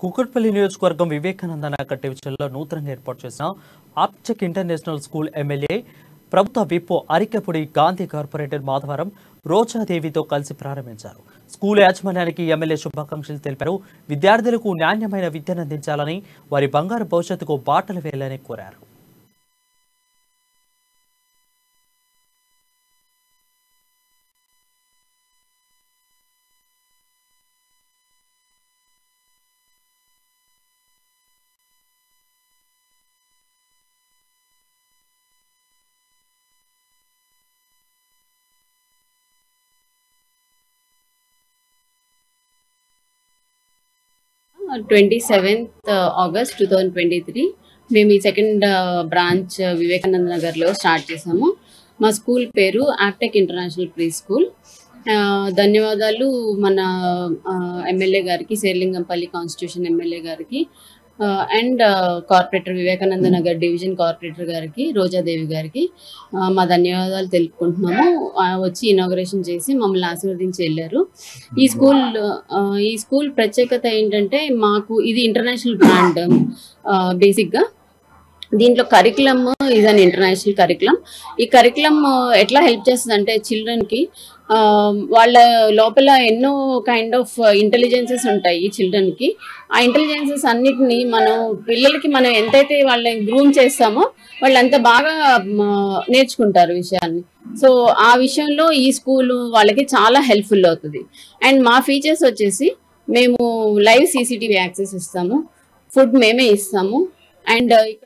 కుకట్పల్లి నియోజకవర్గం వివేకానంద నగర్ డివిజన్లో నూతనంగా ఏర్పాటు చేసిన ఆప్చెక్ ఇంటర్నేషనల్ స్కూల్ ఎమ్మెల్యే ప్రభుత్వ విప్పు అరికెపుడి గాంధీ కార్పొరేటర్ మాధవరం రోజాదేవితో కలిసి ప్రారంభించారు స్కూల్ యాజమాన్యానికి ఎమ్మెల్యే శుభాకాంక్షలు తెలిపారు విద్యార్థులకు నాణ్యమైన విద్యను అందించాలని వారి బంగారు భవిష్యత్తుకు బాటలు వేయాలని కోరారు twenty seventh August two thousand twenty three మేము ఈ సెకండ్ బ్రాంచ్ వివేకానంద నగర్లో స్టార్ట్ చేసాము మా స్కూల్ పేరు యాక్టెక్ ఇంటర్నేషనల్ ప్రీ స్కూల్ ఆ, ధన్యవాదాలు మన ఎమ్మెల్యే గారికి శేర్లింగంపల్లి కాన్స్టిట్యూషన్ ఎమ్మెల్యే గారికి and corporator Vivekananda Nagar division corporator గారికి రోజాదేవి గారికి ఆ, మా ధన్యవాదాలు తెలుపుకుంటున్నాము ఆ, వచ్చి ఇనాగ్రేషన్ చేసి మమ్మల్ని ఆశీర్వదించి వెళ్ళారు ఈ స్కూల్ ఆ, ఈ స్కూల్ ప్రత్యేకత ఏంటంటే మాకు ఇది ఇంటర్నేషనల్ బ్రాండ్ బేసిక్గా దీంట్లో curriculum is an international curriculum ఈ కరికులం ఎట్లా హెల్ప్ చేస్తుంది అంటే చిల్డ్రన్కి వాళ్ళ లోపల ఎన్నో కైండ్ ఆఫ్ ఇంటెలిజెన్సెస్ ఉంటాయి ఈ చిల్డ్రన్కి ఆ ఇంటెలిజెన్సెస్ అన్నిటిని మనం పిల్లలకి మనం ఎంతైతే వాళ్ళని గ్రూమ్ చేస్తామో వాళ్ళు అంత బాగా మ, నేర్చుకుంటారు విషయాన్ని సో ఆ విషయంలో ఈ స్కూల్ వాళ్ళకి చాలా హెల్ప్ఫుల్ అవుతుంది అండ్ మా ఫీచర్స్ వచ్చేసి మేము లైవ్ సీసీటీవీ యాక్సెస్ ఇస్తాము ఫుడ్ మేమే ఇస్తాము అండ్ ఇక్కడ